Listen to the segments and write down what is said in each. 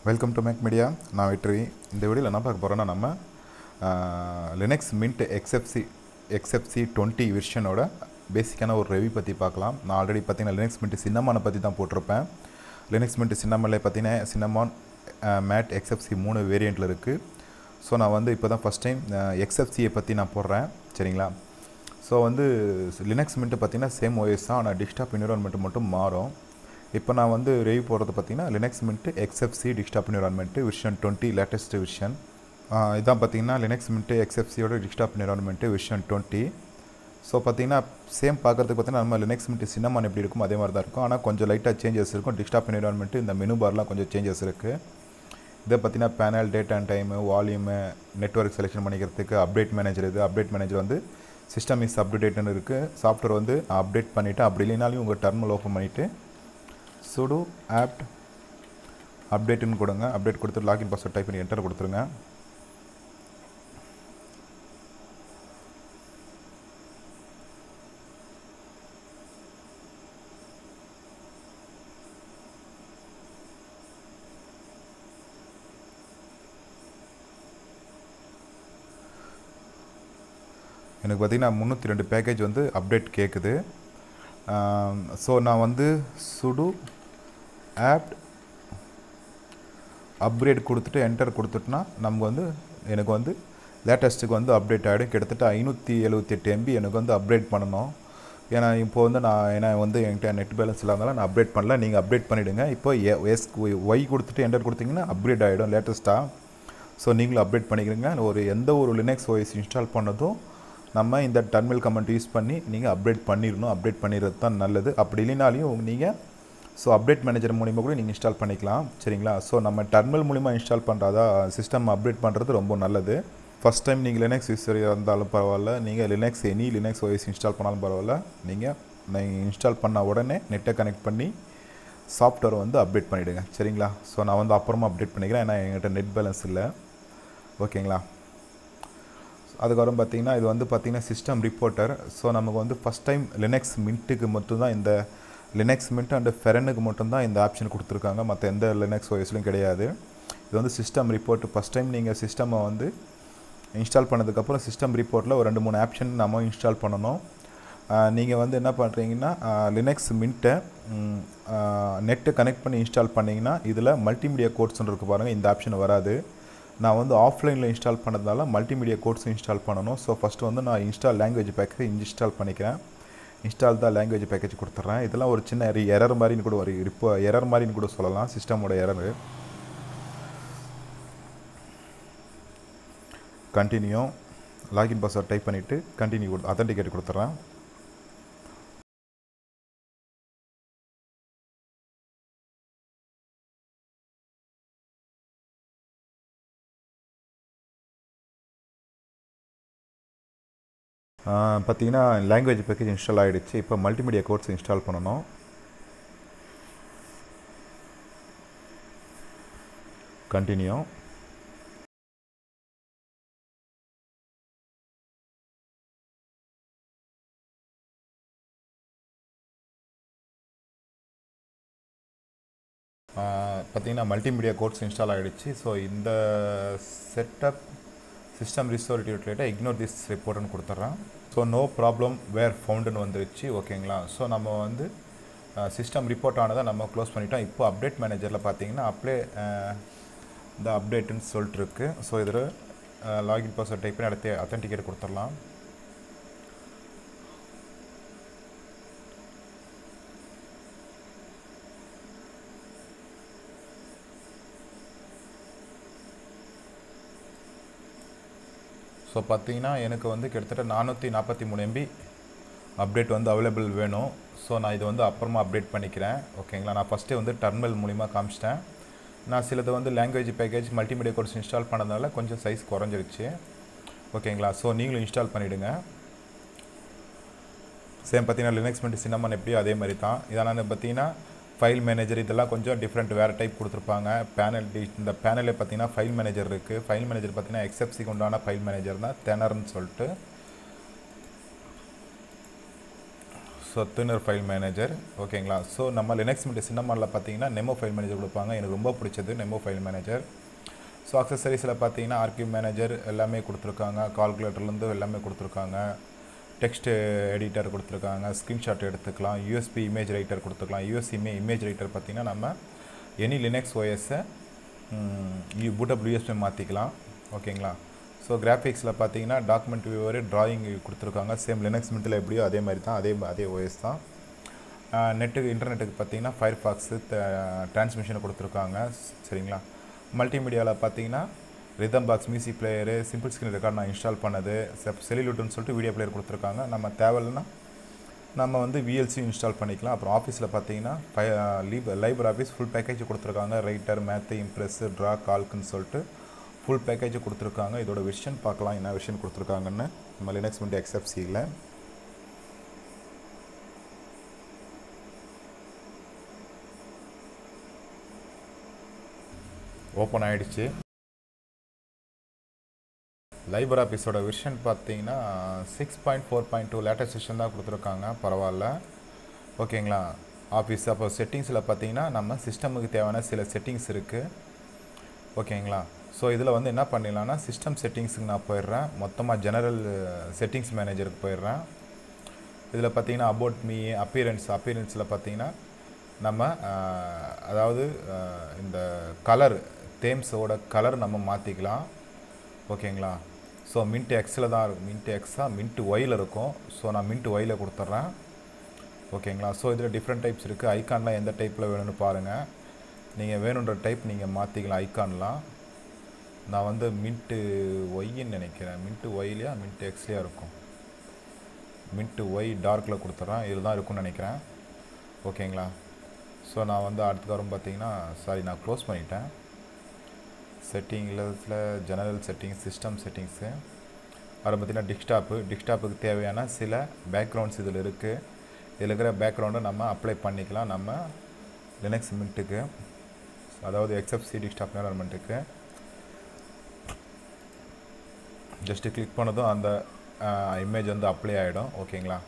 welcome to make media நான் வெற்றி இந்த வீடியோவில் என்ன பார்க்க போகிறோன்னா நம்ம Linux Mint Xfce Xfce twenty விஷனோட பேசிக்கான ஒரு ரெவி பற்றி பார்க்கலாம் நான் ஆல்ரெடி பார்த்தீங்கன்னா லினக்ஸ் மின்ட் சின்னமானை பற்றி தான் போட்டிருப்பேன் லினக்ஸ் மின்ட் சின்னமனில் பார்த்தீங்கன்னா சின்னமான் மேட் எக்ஸ்எஃப்சி மூணு வேரியண்ட்டில் இருக்குது ஸோ நான் வந்து இப்போ தான் ஃபஸ்ட் டைம் எக்ஸ்எஃப்சியை பற்றி நான் போடுறேன் சரிங்களா ஸோ வந்து லினக்ஸ் மின்ட்டு பார்த்தீங்கன்னா சேம் ஓஎஸ் தான் ஆனால் டிஸ்டாப் என்விரான்மெண்ட் மட்டும் மாறும் இப்போ நான் வந்து ரிவ்யூ போடுறது பார்த்தீங்கன்னா Linux Mint Xfce desktop environment version twenty latest version இதான் பார்த்தீங்கன்னா லினக்ஸ் மின்ட்டு எக்ஸ்எஃப்சியோட desktop environment version twenty so பார்த்தீங்கன்னா சேம் பார்க்குறதுக்கு பார்த்தீங்கன்னா நம்ம லினக்ஸ் மின்ட்டு சின்னமான் எப்படி இருக்கும் அதே மாதிரி தான் இருக்கும் ஆனால் கொஞ்சம் லைட்டாக சேஞ்சஸ் இருக்கும் டிஸ்டாப் என்விரான்மெண்ட்டு இந்த மெனு பார்லாம் கொஞ்சம் சேஞ்சஸ் இருக்குது இதை பார்த்தீங்கன்னா panel date and time volume network selection பண்ணிக்கிறதுக்கு அப்டேட் மேனேஜர் இது அப்டேட் மேனேஜர் வந்து சிஸ்டம் இஸ் அப்டேட்னு இருக்குது சாஃப்ட்வேர் வந்து அப்டேட் பண்ணிவிட்டு அப்படி இல்லைனாலும் உங்கள் டர்மினல் ஓப்பன் பண்ணிவிட்டு சுடு ஆப்ட் அப்டேட்டுன்னு கொடுங்க அப்டேட் கொடுத்துட்டு லாகின் பாஸ்வேர்ட் டைப் பண்ணி என்டர் கொடுத்துருங்க எனக்கு பார்த்திங்கன்னா முந்நூற்றி ரெண்டு பேக்கேஜ் வந்து அப்டேட் கேட்குது ஸோ நான் வந்து சுடு ஆப் அப்கிரேட் கொடுத்துட்டு என்டர் கொடுத்துட்டுனா நமக்கு வந்து எனக்கு வந்து லேட்டஸ்ட்டுக்கு வந்து அப்டேட் ஆகிடும் கிட்டத்தட்ட ஐநூற்றி எழுபத்தெட்டு எம்பி எனக்கு வந்து அப்டேட் பண்ணணும் ஏன்னா இப்போ வந்து நான் ஏன்னா வந்து என்கிட்ட நெட் பேலன்ஸ் இல்லாதனால நான் அப்டேட் பண்ணல நீங்கள் அப்டேட் பண்ணிவிடுங்க இப்போ எஸ் ஒய் கொடுத்துட்டு என்டர் கொடுத்தீங்கன்னா அப்கிரேட் ஆகிடும் லேட்டஸ்ட்டாக ஸோ நீங்களும் அப்டேட் பண்ணிக்கிறீங்க ஒரு எந்த ஒரு லினக்ஸ் ஓஎஸ் இன்ஸ்டால் பண்ணதும் நம்ம இந்த டர்மினல் கமெண்ட் யூஸ் பண்ணி நீங்கள் அப்டேட் பண்ணிடணும் அப்டேட் பண்ணிடுறது தான் நல்லது அப்படி இல்லைனாலையும் நீங்கள் ஸோ அப்டேட் மேனேஜர் மூலிமா கூட நீங்கள் இன்ஸ்டால் பண்ணிக்கலாம் சரிங்களா ஸோ நம்ம டர்மினல் மூலிமா இன்ஸ்டால் பண்ணுறதா சிஸ்டம் அப்டேட் பண்ணுறது ரொம்ப நல்லது ஃபஸ்ட் டைம் நீங்கள் லினக்ஸ் யூஸர் இருந்தாலும் பரவாயில்ல நீங்கள் Linux any Linux OS install பண்ணாலும் பரவாயில்ல நீங்கள் நீங்கள் இன்ஸ்டால் பண்ண உடனே நெட்டை கனெக்ட் பண்ணி சாஃப்ட்வேரை வந்து அப்டேட் பண்ணிவிடுங்க சரிங்களா ஸோ நான் வந்து அப்புறமா அப்டேட் பண்ணிக்கிறேன் ஏன்னா என்கிட்ட நெட் பேலன்ஸ் இல்லை ஓகேங்களா அதுக்கப்புறம் பார்த்தீங்கன்னா இது வந்து பார்த்திங்கன்னா சிஸ்டம் ரிப்போர்ட்டர் ஸோ நமக்கு வந்து ஃபஸ்ட் டைம் லினக்ஸ் மின்ட்டுக்கு மட்டும்தான் இந்த லினக்ஸ் மின்ட் அண்ட் ஃபெரனுக்கு மட்டும்தான் இந்த ஆப்ஷன் கொடுத்துருக்காங்க மற்ற எந்த லினக்ஸ் ஓஎஸ்லையும் கிடையாது இது வந்து சிஸ்டம் ரிப்போர்ட் ஃபஸ்ட் டைம் நீங்கள் சிஸ்டமை வந்து இன்ஸ்டால் பண்ணதுக்கப்புறம் சிஸ்டம் ரிப்போர்ட்டில் ஒரு ரெண்டு மூணு ஆப்ஷன் நம்ம இன்ஸ்டால் பண்ணணும் நீங்கள் வந்து என்ன பண்ணுறீங்கன்னா லினக்ஸ் மின்ட்டை நெட்டு கனெக்ட் பண்ணி இன்ஸ்டால் பண்ணிங்கன்னா இதில் மல்டிமீடியா கோட்ஸ்னு இருக்குது பாருங்கள் இந்த ஆப்ஷன் வராது நான் வந்து ஆஃப்லைனில் இன்ஸ்டால் பண்ணதால மல்டிமீடியா கோட்ஸ் இன்ஸ்டால் பண்ணணும் ஸோ ஃபஸ்ட்டு வந்து நான் இன்ஸ்டால் லாங்குவேஜ் பேக்கேஜ் இன்ஸ்டால் பண்ணிக்கிறேன் இன்ஸ்டால் தான் லாங்குவேஜ் பேக்கேஜ் கொடுத்துட்றேன் இதெல்லாம் ஒரு சின்ன எரர் மாதிரின்னு கூட ஒரு இப்போ எரர் மாதிரின்னு கூட சொல்லலாம் சிஸ்டமோட error continue login password type பண்ணிவிட்டு கண்டினியூ கொடு அத்தன்டிகேட் கொடுத்துட்றேன் பார்த்தீங்கன்னா லாங்குவேஜ் பேக்கேஜ் இன்ஸ்டால் ஆகிடுச்சு இப்போ மல்டிமீடியா கோர்ஸ் இன்ஸ்டால் பண்ணணும் கண்டினியூ பார்த்தீங்கன்னா மல்டிமீடியா கோர்ஸ் இன்ஸ்டால் ஆகிடுச்சு ஸோ இந்த செட்டப் சிஸ்டம் ரிசோர்ட் ரிலேட்டாக இக்னோர் திஸ் ரிப்போர்ட்னு கொடுத்துட்றேன் ஸோ நோ ப்ராப்ளம் வேர் ஃபவுண்டுன்னு வந்துருச்சு ஓகேங்களா ஸோ நம்ம வந்து சிஸ்டம் ரிப்போர்ட் ஆனதை நம்ம க்ளோஸ் பண்ணிட்டோம் இப்போ அப்டேட் மேனேஜரில் பார்த்தீங்கன்னா அப்ளே இந்த அப்டேட்டுன்னு சொல்லிட்டு இருக்கு ஸோ இதில் லாகின் பாஸ்வேர்ட் டைப் பண்ணி அடுத்து அத்தன்டிகேட் கொடுத்துடலாம் ஸோ பார்த்தீங்கன்னா எனக்கு வந்து கிட்டத்தட்ட நானூற்றி நாற்பத்தி மூணு எம்பி அப்டேட் வந்து அவைலபிள் வேணும் ஸோ நான் இது வந்து அப்புறமா அப்டேட் பண்ணிக்கிறேன் ஓகேங்களா நான் ஃபஸ்ட்டே வந்து டர்மினல் மூலிமா காமிச்சிட்டேன் நான் சிலது வந்து language package multimedia codecs install பண்ணதுனால கொஞ்சம் சைஸ் குறைஞ்சிருச்சு ஓகேங்களா ஸோ நீங்களும் இன்ஸ்டால் பண்ணிவிடுங்க சேம் பார்த்தீங்கன்னா லினக்ஸ் மெண்ட் சின்னமன் எப்படியோ அதே மாதிரி தான் இதனால் பார்த்தீங்கன்னா ஃபைல் மேனேஜர் இதெல்லாம் கொஞ்சம் டிஃப்ரெண்ட் வேறு டைப் கொடுத்துருப்பாங்க பேனல் டி இந்த பேனலே பார்த்தீங்கன்னா ஃபைல் மேனேஜர் இருக்குது ஃபைல் மேனேஜர் பார்த்தீங்கன்னா எக்ஸப்சிக்கு உண்டான ஃபைல் மேனேஜர் தான் தெனர்னு சொல்லிட்டு so so Thunar file manager ஓகேங்களா ஸோ நம்ம லினக்ஸ் மீட் சின்னமானில் பார்த்தீங்கன்னா நெமோ ஃபைல் மேனேஜர் கொடுப்பாங்க எனக்கு ரொம்ப பிடிச்சது நெமோ ஃபைல் மேனேஜர் ஸோ அக்சசரிஸில் பார்த்தீங்கன்னா ஆர்கிவ் மேனேஜர் எல்லாமே கொடுத்துருக்காங்க கால்குலேட்டர்லேருந்து எல்லாமே கொடுத்துருக்காங்க டெக்ஸ்ட் எடிட்டர் கொடுத்துருக்காங்க ஸ்க்ரீன்ஷாட் எடுத்துக்கலாம் யூஎஸ்பி இமேஜ் ரைட்டர் கொடுத்துக்கலாம் யூஎஸ்பி இமேஜ் ரைட்டர் பார்த்தீங்கன்னா நம்ம எனி லினக்ஸ் ஓஎஸை பூட்டப் யூஎஸ்பி மாற்றிக்கலாம் ஓகேங்களா ஸோ கிராஃபிக்ஸில் பார்த்தீங்கன்னா டாக்குமெண்ட் வியூவர் டிராயிங் கொடுத்துருக்காங்க சேம் லினக்ஸ் மிட்டில் எப்படியோ அதே மாதிரி தான் அதே அதே ஓஎஸ் தான் நெட்டுக்கு இன்டர்நெட்டுக்கு பார்த்தீங்கன்னா ஃபயர் ஃபாக்ஸு டிரான்ஸ்மிஷனை கொடுத்துருக்காங்க சரிங்களா மல்டிமீடியாவில் பார்த்தீங்கன்னா Rhythmbox music player simple screen record நான் இன்ஸ்டால் பண்ணது செலிலுட்டுன்னு சொல்லிட்டு வீடியோ பிளேயர் கொடுத்துருக்காங்க நம்ம தேவையில்லைன்னா நம்ம வந்து விஎல்சி இன்ஸ்டால் பண்ணிக்கலாம் அப்புறம் ஆஃபீஸில் பார்த்தீங்கன்னா ஃபை லீப் லைப்ரரி ஆஃபீஸ் ஃபுல் பேக்கேஜ் கொடுத்துருக்காங்க ரைட்டர் மேத்து இம்ப்ரெஸ்ஸு ட்ரா கால்க்குன்னு சொல்லிட்டு ஃபுல் பேக்கேஜ் கொடுத்துருக்காங்க இதோட விஷன் பார்க்கலாம் என்ன விஷன் கொடுத்துருக்காங்கன்னு நம்ம லினக்ஸ் வந்து எக்ஸ்எஃப்சியில் ஓப்பன் ஆகிடுச்சு லைப்ரரி ஆஃபீஸோட விஷன் பார்த்தீங்கன்னா six point four point two latest version தான் கொடுத்துருக்காங்க பரவாயில்ல ஓகேங்களா ஆஃபீஸ் அப்போ செட்டிங்ஸில் பார்த்தீங்கன்னா நம்ம சிஸ்டமுக்கு தேவையான சில செட்டிங்ஸ் இருக்குது ஓகேங்களா ஸோ இதில் வந்து என்ன பண்ணிடலாம்னா சிஸ்டம் செட்டிங்ஸுக்கு நான் போயிடுறேன் மொத்தமாக ஜெனரல் செட்டிங்ஸ் மேனேஜருக்கு போயிடுறேன் இதில் பார்த்தீங்கன்னா அபவுட் மீ அப்பியரன்ஸ் அப்பியரன்ஸில் பார்த்தீங்கன்னா நம்ம அதாவது இந்த கலர் தேம்ஸோட கலர் நம்ம மாற்றிக்கலாம் ஓகேங்களா ஸோ மின்ட் எக்ஸில் தான் இருக்கும் மின்ட் எக்ஸாக மின்ட் ஒயில் இருக்கும் ஸோ நான் மின்ட் ஒயில் கொடுத்துட்றேன் ஓகேங்களா ஸோ இதில் டிஃப்ரெண்ட் டைப்ஸ் இருக்குது ஐக்கான்லாம் எந்த டைப்பில் வேணும்னு பாருங்கள் நீங்கள் வேணுன்ற டைப் நீங்கள் மாற்றிக்கலாம் ஐக்கான்லாம் நான் வந்து மின்ட்டு ஒய்ன்னு நினைக்கிறேன் மின்ட்டு ஒய்லையா மின்ட் எக்ஸ்லையா இருக்கும் மின்ட்டு ஒய் டார்க்கில் கொடுத்துட்றேன் இதில் தான் இருக்கும்னு நினைக்கிறேன் ஓகேங்களா ஸோ நான் வந்து அடுத்த வாரம் பார்த்தீங்கன்னா சாரி நான் க்ளோஸ் பண்ணிட்டேன் செட்டிங்கில் ஜெனரல் செட்டிங்ஸ் சிஸ்டம் செட்டிங்ஸு அப்புறம் பார்த்தீங்கன்னா டிஸ்க்டாப்பு டிஸ்க்டாப்புக்கு தேவையான சில பேக்ரவுண்ட்ஸ் இதில் இருக்குது இதில் இருக்கிற பேக்ரவுண்டை நம்ம அப்ளை பண்ணிக்கலாம் நம்ம லினக்ஸ் மின்ட்டுக்கு அதாவது எக்ஸப்சி டிஸ்க்டாப் என்வரன்மெண்ட்டுக்கு ஜஸ்ட்டு கிளிக் பண்ணதும் அந்த இமேஜ் வந்து அப்ளை ஆகிடும் ஓகேங்களா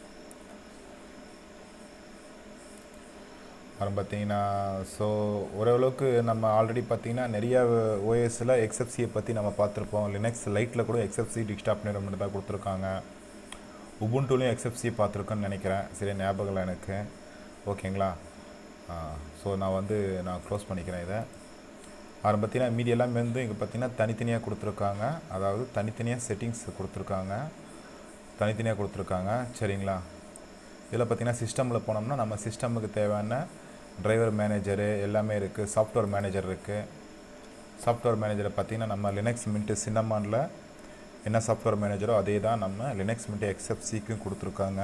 அப்புறம் பார்த்தீங்கன்னா ஸோ ஓரளவுக்கு நம்ம ஆல்ரெடி பார்த்தீங்கன்னா நிறைய ஓஎஸில் எக்ஸப்சியை பற்றி நம்ம பார்த்துருப்போம் லினக்ஸ் லைட்டில் கூட எக்ஸப்சி டிஸ்டாப் நிறுவனம் தான் கொடுத்துருக்காங்க உபுன்டூலையும் எக்ஸப்சி பார்த்துருக்கோன்னு நினைக்கிறேன் சரி ஞாபகம் இல்லை எனக்கு ஓகேங்களா ஸோ நான் வந்து நான் க்ளோஸ் பண்ணிக்கிறேன் இதை அப்புறம் பார்த்தீங்கன்னா மீதி எல்லாமே வந்து இங்கே பார்த்தீங்கன்னா தனித்தனியாக கொடுத்துருக்காங்க அதாவது தனித்தனியாக செட்டிங்ஸ் கொடுத்துருக்காங்க தனித்தனியாக கொடுத்துருக்காங்க சரிங்களா இதில் பார்த்தீங்கன்னா சிஸ்டமில் போனோம்னா நம்ம சிஸ்டமுக்கு தேவையான டிரைவர் மேனேஜரு எல்லாமே இருக்குது சாஃப்ட்வேர் மேனேஜர் இருக்குது சாஃப்ட்வேர் மேனேஜரை பார்த்தீங்கன்னா நம்ம லினக்ஸ் மின்ட்டு சின்னமானில் என்ன சாஃப்ட்வேர் மேனேஜரோ அதே தான் நம்ம லினக்ஸ் மின்ட்டு எக்ஸ்எஃப்சிக்கும் கொடுத்துருக்காங்க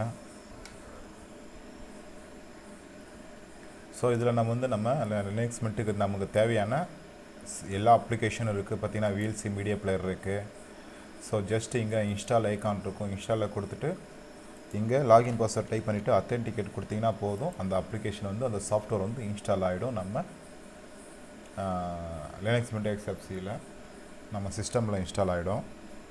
ஸோ இதில் நம்ம வந்து நம்ம லினக்ஸ் மின்ட்டுக்கு நமக்கு தேவையான எல்லா அப்ளிகேஷனும் இருக்குது பார்த்தீங்கன்னா வீல்சி மீடியா பிளேயர் இருக்குது ஸோ ஜஸ்ட் இங்கே இன்ஸ்டால் ஐக்கான் இருக்கும் இன்ஸ்டாலில் கொடுத்துட்டு இங்கே லாகின் பாஸ்வேர்ட் டைப் பண்ணிவிட்டு அத்தென்டிகேட் கொடுத்தீங்கன்னா போதும் அந்த அப்ளிகேஷன் வந்து அந்த சாஃப்ட்வேர் வந்து இன்ஸ்டால் ஆகிடும் நம்ம லினக்ஸ் மின்ட் எக்ஸ்எஃப்சியில் நம்ம சிஸ்டமில் இன்ஸ்டால் ஆகிடும்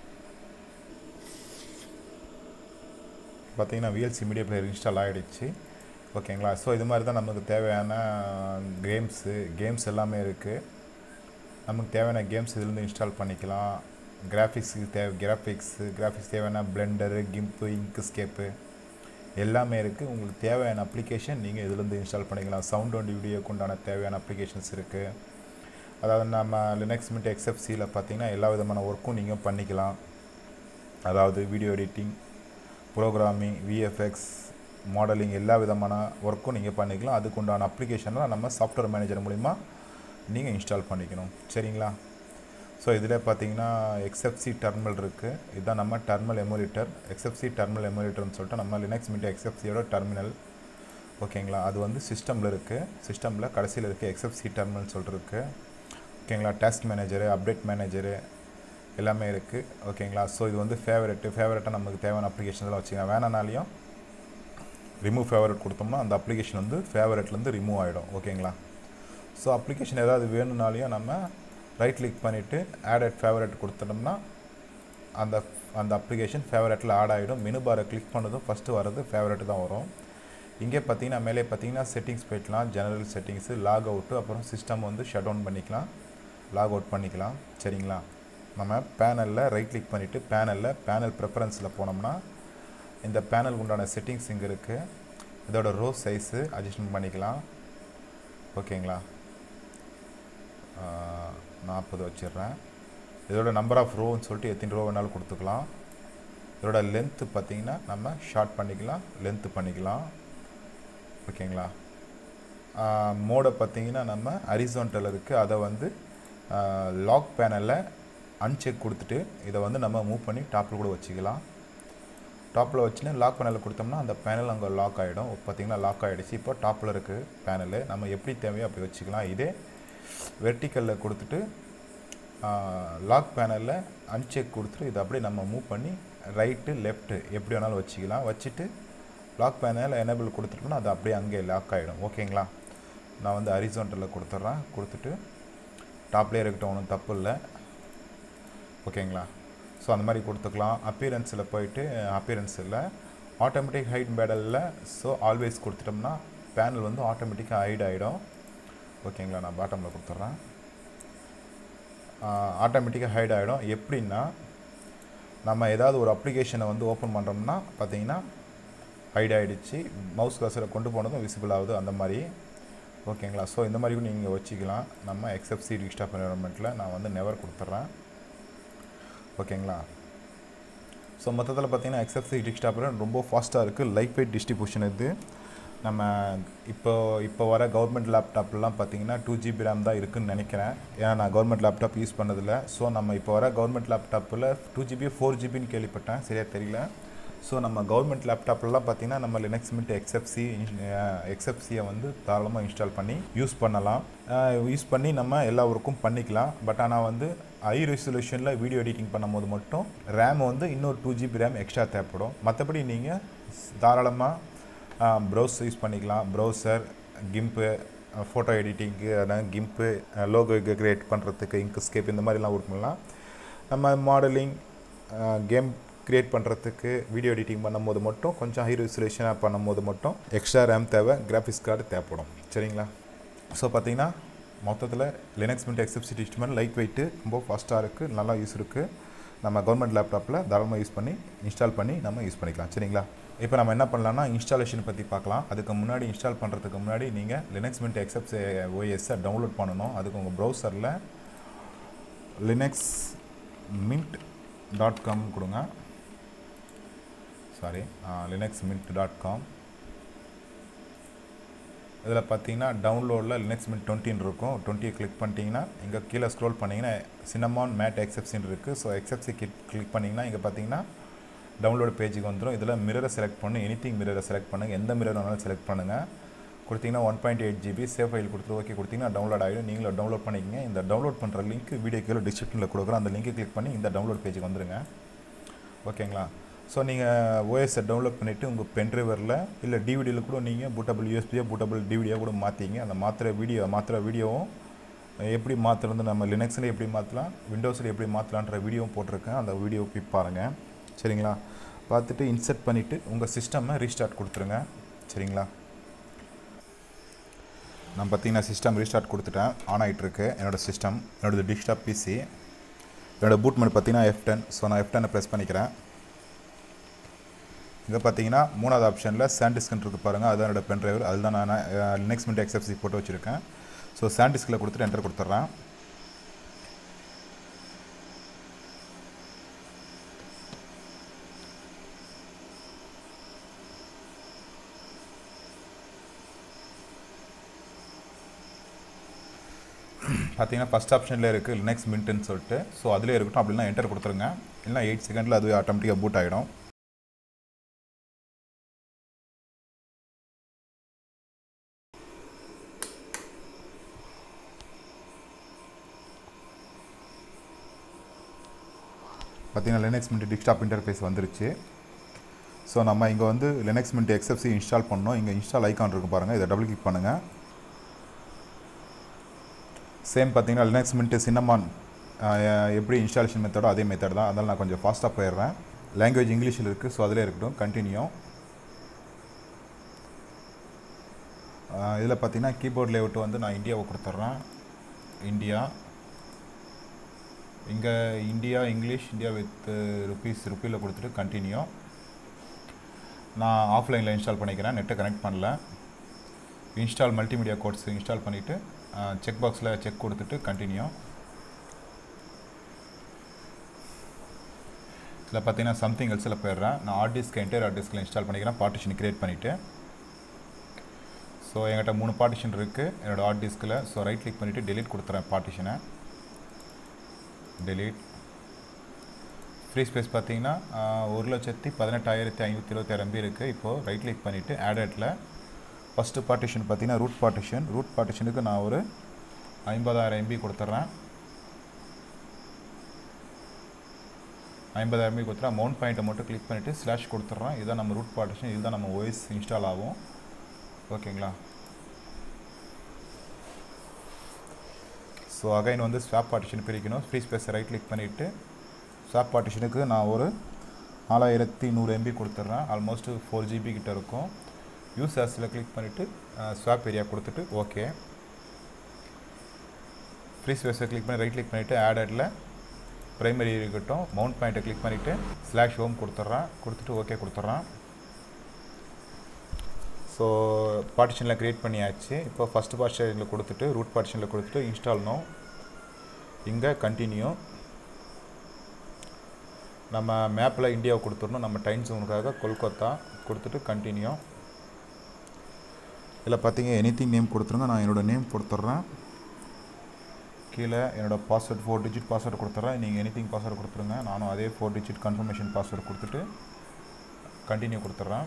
பார்த்தீங்கன்னா விஎல்சி மீடியா பிளேயர் இன்ஸ்டால் ஆகிடுச்சு ஓகேங்களா ஸோ இது மாதிரி தான் நமக்கு தேவையான கேம்ஸு கேம்ஸ் எல்லாமே இருக்குது நமக்கு தேவையான கேம்ஸ் இதுலேருந்து இன்ஸ்டால் பண்ணிக்கலாம் கிராஃபிக்ஸுக்கு தேவை கிராஃபிக்ஸு கிராஃபிக்ஸ் தேவையான பிளெண்டரு கிம்ப்பு இங்க்ஸ்கேப்பு எல்லாமே இருக்குது உங்களுக்கு தேவையான அப்ளிகேஷன் நீங்கள் இதுலேருந்து இன்ஸ்டால் பண்ணிக்கலாம் சவுண்ட் அண்ட் வீடியோக்கு உண்டான தேவையான அப்ளிகேஷன்ஸ் இருக்குது அதாவது நம்ம லினக்ஸ் மிட் எக்ஸ்எஃப்சியில் பார்த்தீங்கன்னா எல்லா விதமான ஒர்க்கும் நீங்கள் பண்ணிக்கலாம் அதாவது video editing programming VFX modelling எல்லா விதமான ஒர்க்கும் நீங்கள் பண்ணிக்கலாம் அதுக்கு உண்டான அப்ளிகேஷன்லாம் நம்ம சாஃப்ட்வேர் மேனேஜர் மூலிமா நீங்கள் இன்ஸ்டால் பண்ணிக்கணும் சரிங்களா ஸோ இதில் பார்த்தீங்கன்னா எக்ஸ்எஃப்சி டெர்மினல் இருக்குது இதுதான் நம்ம டெர்மினல் எமோலிட்டர் எக்ஸ்எஃப்சி டெர்மினல் எமோலிட்டர்னு சொல்லிட்டு நம்ம லினக்ஸ் மீட் எக்ஸ்எஃப்சியோட டெர்மினல் ஓகேங்களா அது வந்து சிஸ்டமில் இருக்குது சிஸ்டமில் கடைசியில் இருக்குது எக்ஸ்எஃப்சி டெர்மினல் சொல்லிட்டு இருக்குது ஓகேங்களா டாஸ்க் மேனேஜரு அப்டேட் மேனேஜரு எல்லாமே இருக்குது ஓகேங்களா ஸோ இது வந்து ஃபேவரெட்டு ஃபேவரெட்டாக நமக்கு தேவையான அப்ளிகேஷன்லாம் வச்சுக்கலாம் வேணானாலையும் ரிமூவ் ஃபேவரட் கொடுத்தோம்னா அந்த அப்ளிகேஷன் வந்து ஃபேவரெட்லேருந்து ரிமூவ் ஆகிடும் ஓகேங்களா ஸோ அப்ளிகேஷன் ஏதாவது வேணும்னாலையும் நம்ம ரைட் கிளிக் பண்ணிவிட்டு ஆட் அட் ஃபேவரட் கொடுத்துட்டோம்னா அந்த அந்த அப்ளிகேஷன் ஃபேவரட்டில் ஆட் ஆகிடும் மெனு பாரை கிளிக் பண்ணதும் ஃபஸ்ட்டு வர்றது ஃபேவரட் தான் வரும் இங்கே பார்த்தீங்கன்னா மேலே பார்த்தீங்கன்னா செட்டிங்ஸ் போய்க்கலாம் ஜெனரல் செட்டிங்ஸு லாக் அவுட்டு அப்புறம் சிஸ்டம் வந்து ஷட் டவுன் பண்ணிக்கலாம் லாக் அவுட் பண்ணிக்கலாம் சரிங்களா நம்ம பேனலில் ரைட் கிளிக் பண்ணிவிட்டு பேனலில் பேனல் ப்ரிஃபரன்ஸில் போனோம்னா இந்த பேனல் உண்டான செட்டிங்ஸ் இங்கே இருக்குது இதோட ரோ சைஸு அட்ஜஸ்ட்மெண்ட் பண்ணிக்கலாம் ஓகேங்களா நாற்பது வச்சிடுறேன் இதோட நம்பர் ஆஃப் ரோன்னு சொல்லிட்டு எத்தனை ரோ வேணாலும் கொடுத்துக்கலாம் இதோட லென்த்து பார்த்தீங்கன்னா நம்ம ஷார்ட் பண்ணிக்கலாம் லென்த்து பண்ணிக்கலாம் ஓகேங்களா மோடை பார்த்தீங்கன்னா நம்ம ஹரிசான்டல் இருக்குது அதை வந்து லாக் பேனலில் அன்செக் கொடுத்துட்டு இதை வந்து நம்ம மூவ் பண்ணி டாப்பில் கூட வச்சுக்கலாம் டாப்பில் வச்சுன்னு லாக் பேனலில் கொடுத்தோம்னா அந்த பேனல் அங்கே லாக் ஆகிடும் பார்த்தீங்கன்னா லாக் ஆகிடுச்சு இப்போ டாப்பில் இருக்குது பேனலு நம்ம எப்படி தேவையோ அப்படி வச்சுக்கலாம் இதே வெர்டிக்கலில் கொடுத்துட்டு லாக் பேனலில் அன்செக் கொடுத்துட்டு இதை அப்படியே நம்ம மூவ் பண்ணி ரைட்டு லெஃப்ட்டு எப்படி வேணாலும் வச்சுக்கலாம் வச்சுட்டு லாக் பேனல் எனேபிள் கொடுத்துட்டோம்னா அது அப்படியே அங்கே லாக் ஆகிடும் ஓகேங்களா நான் வந்து ஹரிசான்டலில் கொடுத்துட்றேன் கொடுத்துட்டு டாப்லேயே இருக்கட்டும் ஒன்றும் தப்பு இல்லை ஓகேங்களா ஸோ அந்த மாதிரி கொடுத்துக்கலாம் அப்பியரன்ஸில் போயிட்டு அப்பியரன்ஸில் ஆட்டோமேட்டிக் ஹைட் பேடலில் ஸோ ஆல்வேஸ் கொடுத்துட்டோம்னா பேனல் வந்து ஆட்டோமேட்டிக்காக ஹைட் ஆகிடும் ஓகேங்களா நான் பாட்டமில் கொடுத்துட்றேன் ஆட்டோமேட்டிக்காக ஹைட் ஆகிடும் எப்படின்னா நம்ம ஏதாவது ஒரு அப்ளிகேஷனை வந்து ஓப்பன் பண்ணுறோம்னா பார்த்தீங்கன்னா ஹைட் ஆகிடுச்சு மவுஸ் கர்சரை கொண்டு போனதும் விசிபிள் ஆகுது அந்த மாதிரி ஓகேங்களா ஸோ இந்த மாதிரி நீங்கள் வச்சுக்கலாம் நம்ம எக்ஸப்சி டிஸ்டாப் என்வரன்மெண்ட்டில் நான் வந்து நெவர் கொடுத்துட்றேன் ஓகேங்களா ஸோ மொத்தத்தில் பார்த்தீங்கன்னா எக்ஸப்சி டிஸ்டாப்பர் ரொம்ப ஃபாஸ்ட்டாக இருக்குது லைட் வெயிட் டிஸ்ட்ரிபியூஷன் இது நம்ம இப்போ இப்போ வர கவர்மெண்ட் லேப்டாப்லாம் பார்த்தீங்கன்னா டூ ஜிபி ரேம் தான் இருக்குதுன்னு நினைக்கிறேன் ஏன்னா நான் கவர்மெண்ட் லேப்டாப் யூஸ் பண்ணதில்லை ஸோ நம்ம இப்போ வர கவர்மெண்ட் லேப்டாப்பில் டூ ஜிபி ஃபோர் ஜிபின்னு கேள்விப்பட்டேன் சரியாக தெரியல ஸோ நம்ம கவர்மெண்ட் லேப்டாப்லலாம் பார்த்தீங்கன்னா நம்ம லினக்ஸ் மின்ட் எக்ஸ்எஃப்சி எக்ஸ்எஃப்சியை வந்து தாராளமாக இன்ஸ்டால் பண்ணி யூஸ் பண்ணலாம் யூஸ் பண்ணி நம்ம எல்லா ஒர்க்கும் பண்ணிக்கலாம் பட் ஆனால் வந்து ஹை ரெசல்யூஷனில் வீடியோ எடிட்டிங் பண்ணும்போது மட்டும் ரேம் வந்து இன்னொரு டூ ஜிபி ரேம் எக்ஸ்ட்ரா தேவைப்படும் மற்றபடி நீங்கள் தாராளமாக ப்ரௌஸ் யூஸ் பண்ணிக்கலாம் ப்ரௌசர் கிம்ப்பு ஃபோட்டோ எடிட்டிங்க்கு அதான் கிம்ப்பு லோகோ கிரியேட் பண்ணுறதுக்கு இங்க்ஸ்கேப் இந்த மாதிரிலாம் ஒர்க் பண்ணலாம் நம்ம மாடலிங் கேம் க்ரியேட் பண்ணுறதுக்கு வீடியோ எடிட்டிங் பண்ணும்போது மட்டும் கொஞ்சம் ஹை ரெசல்யூஷனாக பண்ணும்போது மட்டும் எக்ஸ்ட்ரா ரேம் தேவை கிராஃபிக்ஸ் கார்டு தேவைப்படும் சரிங்களா ஸோ பார்த்தீங்கன்னா மொத்தத்தில் லினக்ஸ் மின்ட் எக்ஸப்சி டிஸ்ட்மெண்ட் லைட் வெயிட்டு ரொம்ப ஃபாஸ்ட்டாக இருக்குது நல்லா யூஸ் இருக்குது நம்ம கவர்மெண்ட் லேப்டாப்பில் தாராளமாக யூஸ் பண்ணி இன்ஸ்டால் பண்ணி நம்ம யூஸ் பண்ணிக்கலாம் சரிங்களா இப்போ நம்ம என்ன பண்ணலாம்னா இன்ஸ்டாலேஷன் பற்றி பார்க்கலாம் அதுக்கு முன்னாடி இன்ஸ்டால் பண்ணுறதுக்கு முன்னாடி நீங்கள் லினக்ஸ் மின்ட் எக்ஸப்ஸ் ஓஎஸ்ஸை டவுன்லோட் பண்ணணும் அதுக்கு உங்கள் ப்ரௌசரில் லினக்ஸ் மின்ட் டாட் காம் கொடுங்க sorry Linux Mint dot com இதில் பார்த்தீங்கன்னா டவுன்லோடில் லினக்ஸ் மின்ட் டுவெண்ட்டின்னு இருக்கும் டுவெண்ட்டியை கிளிக் பண்ணிட்டீங்கன்னா இங்கே கீழே ஸ்க்ரோல் பண்ணிங்கன்னா சினமான் மேட் எக்ஸப்ஷன் இருக்குது ஸோ எக்ஸப்சி கிளிக் கிளிக் பண்ணிங்கன்னா இங்கே பார்த்தீங்கன்னா டவுன்லோட் பேஜுக்கு வந்துடும் இதில் மிரரை செலக்ட் பண்ணு எனித்திங் மிரரை செலக்ட் பண்ணுங்கள் எந்த மிரர் வேணாலும் செலக்ட் பண்ணுங்கள் கொடுத்தீங்கன்னா one point eight GB save file கொடுத்து ஓகே கொடுத்தீங்கன்னா டவுன்லோட் ஆகிடும் நீங்களும் டவுன்லோட் பண்ணிக்கங்க இந்த டவுன்லோட் பண்ணுற லிங்க் வீடியோ கீழே டிஸ்கிரிப்ஷனில் கொடுக்குறோம் அந்த லிங்க்கை கிளிக் பண்ணி இந்த டவுன்லோட் பேஜுக்கு வந்துடுங்க ஓகேங்களா ஸோ நீங்கள் ஓஎஸை டவுன்லோட் பண்ணிவிட்டு உங்கள் பென்ட்ரைவரில் இல்லை டிவிடியில் கூட நீங்கள் பூட்டபிள் யூஎஸ்பியோ பூட்டபிள் டிவிடியோ கூட மாற்றிங்க அந்த மாத்திர வீடியோ மாத்திர வீடியோவும் எப்படி மாற்றுறது நம்ம லினக்ஸில் எப்படி மாற்றலாம் விண்டோஸில் எப்படி மாற்றலான்ற வீடியோவும் போட்டிருக்கேன் அந்த வீடியோ போய் பாருங்கள் சரிங்களா பார்த்துட்டு இன்சர்ட் பண்ணிவிட்டு உங்கள் சிஸ்டம்மை ரீஸ்டார்ட் கொடுத்துருங்க சரிங்களா நான் பார்த்தீங்கன்னா சிஸ்டம் ரீஸ்டார்ட் கொடுத்துட்டேன் ஆன் ஆகிட்டுருக்கு என்னோடய சிஸ்டம் என்னோடது டிஸ்டாப் பிசி என்னோடய பூட் மோட் பார்த்தீங்கன்னா எஃப் டென் ஸோ நான் எஃப் டென்னை ப்ரெஸ் பண்ணிக்கிறேன் இங்கே பார்த்தீங்கன்னா மூணாவது ஆப்ஷனில் சாண்டிஸ்கன் இருக்குது பாருங்கள் அதுதான் என்னோடய பென் டிரைவர் அதுதான் நான் லினக்ஸ் மின்ட் எக்ஸ்எஃப்சி போட்டு வச்சுருக்கேன் ஸோ சாண்டிஸ்கில் கொடுத்துட்டு என்டர் கொடுத்துட்றேன் பார்த்தீங்கன்னா ஃபஸ்ட் ஆப்ஷனில் இருக்குது லினக்ஸ் மின்ட்டுன்னு சொல்லிட்டு ஸோ அதிலே இருக்கட்டும் அப்படின்னா என்டர் கொடுத்துருங்க இல்லைனா எயிட் செகண்டில் அதுவே ஆட்டோமேட்டிக்காக பூட் ஆகிடும் பார்த்தீங்கன்னா லினக்ஸ் மின்ட் டிஸ்டாப் இன்டர்ஃபேஸ் வந்துருச்சு ஸோ நம்ம இங்கே வந்து லினக்ஸ் மின்ட் எக்ஸப்சி இன்ஸ்டால் பண்ணோம் இங்கே இன்ஸ்டால் ஐக்கான் இருக்கும் பாருங்கள் இதை டபுள் கிளிக் பண்ணுங்கள் சேம் பார்த்தீங்கன்னா லினக்ஸ் மின்ட்டு சின்னமான் எப்படி இன்ஸ்டாலேஷன் மெத்தடோ அதே மெத்தட் தான் அதனால் நான் கொஞ்சம் ஃபாஸ்ட்டாக போயிடுறேன் லாங்குவேஜ் இங்கிலீஷில் இருக்குது ஸோ அதிலே இருக்கட்டும் கண்டினியூ இதில் பார்த்தீங்கன்னா கீபோர்ட் லேஅவுட் வந்து நான் இந்தியாவை கொடுத்துட்றேன் இந்தியா இங்கே India English India with rupees ருப்பியில் கொடுத்துட்டு கண்டினியூ நான் ஆஃப்லைனில் இன்ஸ்டால் பண்ணிக்கிறேன் நெட்டை கனெக்ட் பண்ணல இன்ஸ்டால் மல்டிமீடியா கோட்ஸ் இன்ஸ்டால் பண்ணிவிட்டு செக் பாக்ஸில் செக் கொடுத்துட்டு கண்டினியூ இதில் பார்த்தீங்கன்னா சம்திங் எல்ஸில் போயிடுறேன் நான் ஹார்ட் டிஸ்க் என்டையர் ஹார்ட் டிஸ்கில் இன்ஸ்டால் பண்ணிக்கிறேன் பார்ட்டிஷன் கிரியேட் பண்ணிவிட்டு ஸோ என்கிட்ட மூணு பார்ட்டிஷன் இருக்குது என்னோடய ஹார்ட் டிஸ்கில் ஸோ ரைட் கிளிக் பண்ணிவிட்டு டெலீட் கொடுத்துறேன் பார்ட்டிஷனை டெலீட் ஃப்ரீ ஸ்பேஸ் பார்த்தீங்கன்னா ஒரு லட்சத்தி பதினெட்டாயிரத்தி ஐநூற்றி இருபத்தாயிரம் எம்பி இருக்குது இப்போது ரைட் கிளிக் பண்ணிவிட்டு ஆடட்டில் ஃபஸ்ட்டு பார்ட்டிஷன் பார்த்தீங்கன்னா ரூட் பார்ட்டிஷன் ரூட் பார்ட்டிஷனுக்கு நான் ஒரு ஐம்பதாயிரம் எம்பி கொடுத்துட்றேன் ஐம்பதாயிரம் எம்பி கொடுத்துறேன் மவுண்ட் பாயிண்ட்டை மட்டும் கிளிக் பண்ணிவிட்டு ஸ்லாஷ் கொடுத்துட்றேன் இதுதான் நம்ம ரூட் பார்ட்டிஷன் இதுதான் நம்ம ஓஎஸ் இன்ஸ்டால் ஆகும் ஓகேங்களா ஸோ அகைன் வந்து ஸ்வாப் பார்ட்டிஷன் பிரிக்கணும் ஃப்ரீ ஸ்பேஸை ரைட் கிளிக் பண்ணிவிட்டு ஸ்வாப் பார்ட்டிஷனுக்கு நான் ஒரு நாலாயிரத்தி நூறு எம்பி கொடுத்துட்றேன் ஆல்மோஸ்ட் ஃபோர் ஜிபி கிட்ட இருக்கும் யூஸ் ஆஸில் கிளிக் பண்ணிவிட்டு ஸ்வாப் ஏரியா கொடுத்துட்டு ஓகே ஃப்ரீ ஸ்பேஸை கிளிக் பண்ணி ரைட் கிளிக் பண்ணிவிட்டு ஆடடில் ப்ரைமரி இருக்கட்டும் மவுண்ட் பாயிண்ட்டை கிளிக் பண்ணிவிட்டு ஸ்லாஷ் ஹோம் கொடுத்துட்றேன் கொடுத்துட்டு ஓகே கொடுத்துட்றேன் ஸோ பார்ட்டிஷனில் க்ரியேட் பண்ணியாச்சு இப்போ ஃபஸ்ட்டு பார்ட்டிஷனில் கொடுத்துட்டு ரூட் பார்ட்டிஷனில் கொடுத்துட்டு இன்ஸ்டால் நோ இங்கே கண்டினியூ நம்ம மேப்பில் இந்தியாவை கொடுத்துடணும் நம்ம டைம் ஜோனுக்காக கொல்கத்தா கொடுத்துட்டு கண்டினியூ இதில் பார்த்தீங்க எனிதிங் நேம் கொடுத்துருங்க நான் என்னோடய நேம் கொடுத்துட்றேன் கீழே என்னோடய பாஸ்வேர்ட் ஃபோர் டிஜிட் பாஸ்வேர்டு கொடுத்துட்றேன் நீங்கள் எனிதிங் பாஸ்வேர்டு கொடுத்துருங்க நானும் அதே ஃபோர் டிஜிட் கன்ஃபர்மேஷன் பாஸ்வேர்டு கொடுத்துட்டு கண்டினியூ கொடுத்துட்றேன்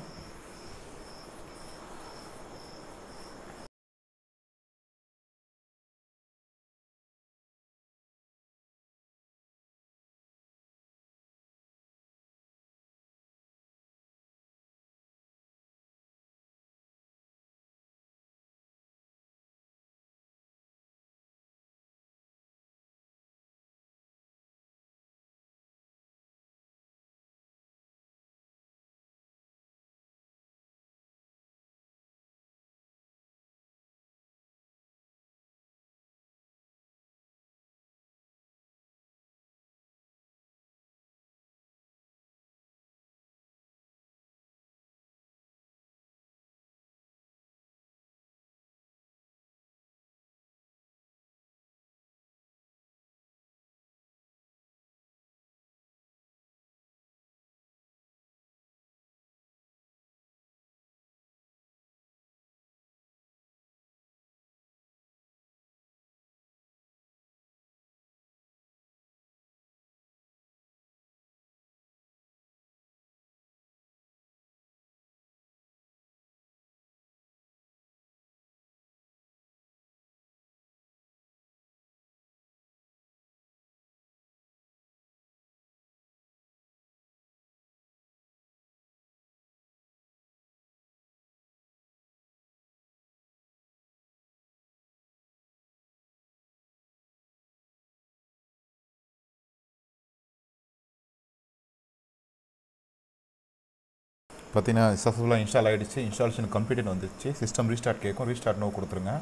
பார்த்தீங்கன்னா சக்ஸஸ்ஃபுல்லாக இன்ஸ்டால் ஆகிடுச்சு இன்ஸ்டாலேஷன் கம்ப்ளீட் வந்துச்சு சிஸ்டம் ரீஸ்டார்ட் கேட்கும் ரீஸ்டார்ட் நோ கொடுத்துருங்க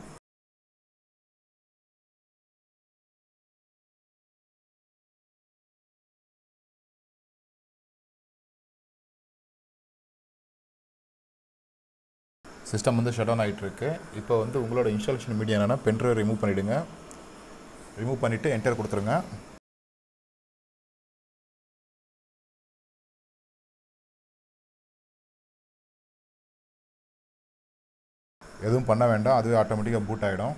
சிஸ்டம் வந்து ஷட் டவுன் ஆகிட்டு இருக்கு இப்போ வந்து உங்களோட இன்ஸ்டாலேஷன் மீடியா என்னென்னா பென்ட்ரைவ் ரிமூவ் பண்ணிவிடுங்க ரிமூவ் பண்ணிவிட்டு என்டர் கொடுத்துருங்க எதுவும் பண்ண வேண்டாம் அதுவே ஆட்டோமேட்டிக்காக பூட் ஆகிடும்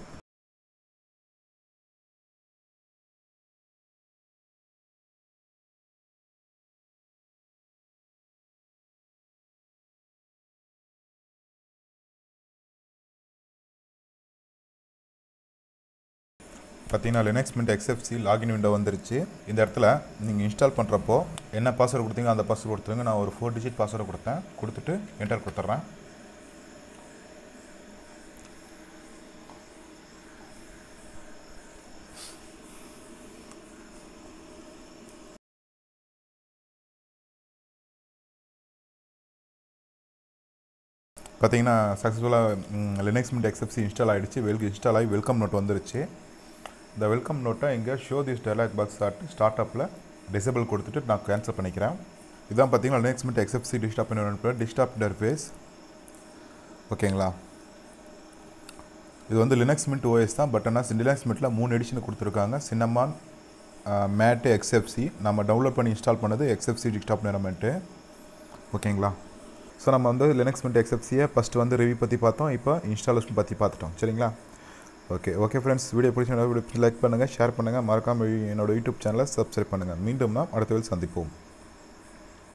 பார்த்தீங்கன்னா Linux Mint XFCE login window வந்துருச்சு இந்த இடத்துல நீங்கள் இன்ஸ்டால் பண்ணுறப்போ என்ன பாஸ்வேர்டு கொடுத்தீங்க அந்த பாஸ்வேர்டு கொடுத்துருங்க நான் ஒரு ஃபோர் டிஜிட் பாஸ்வேர்டு கொடுத்தேன் கொடுத்துட்டு என்டர் கொடுத்துட்றேன் பார்த்தீங்கன்னா சக்ஸஸ்ஃபுல்லாக லினக்ஸ் மின்ட் எக்ஸப்சி இன்ஸ்டால் ஆகிடுச்சு வெல் இன்ஸ்டால் ஆகி வெல்கம் நோட் வந்துருச்சு இந்த வெல்கம் நோட்டை இங்கே show this dialog box start start அப்பில் டிசேபிள் கொடுத்துட்டு நான் கேன்சல் பண்ணிக்கிறேன் இதான் பார்த்தீங்கன்னா Linux Mint XFCE desktop environment desktop interface ஓகேங்களா இது வந்து லினக்ஸ் மின்ட் ஓஎஸ் தான் பட் ஆனால் லினக்ஸ் மின்ட்டில் மூணு எடிஷன் கொடுத்துருக்காங்க சின்னமான் மேட்டு எக்ஸ்எஃப்சி நம்ம டவுன்லோட் பண்ணி இன்ஸ்டால் பண்ணது எக்ஸ்எஃப்சி டிஸ்டாப் என்வரன்மெண்ட்டு ஓகேங்களா ஸோ நம்ம வந்து லினக்ஸ் மின்ட் எக்ஸ்எஃப்சியை ஃபஸ்ட்டு வந்து ரிவ்யூ பற்றி பார்த்தோம் இப்போ இன்ஸ்டாலேஷன் பற்றி பார்த்துட்டோம் சரிங்களா ஓகே ஓகே ஃப்ரெண்ட்ஸ் வீடியோ பிடிச்ச வீடியோ லைக் பண்ணுங்கள் ஷேர் பண்ணுங்கள் மறக்காமல் என்னோட யூடியூப் சேனலை சப்ஸ்கிரைப் பண்ணுங்கள் மீண்டும் நாம் அடுத்த வேலை சந்திப்போம்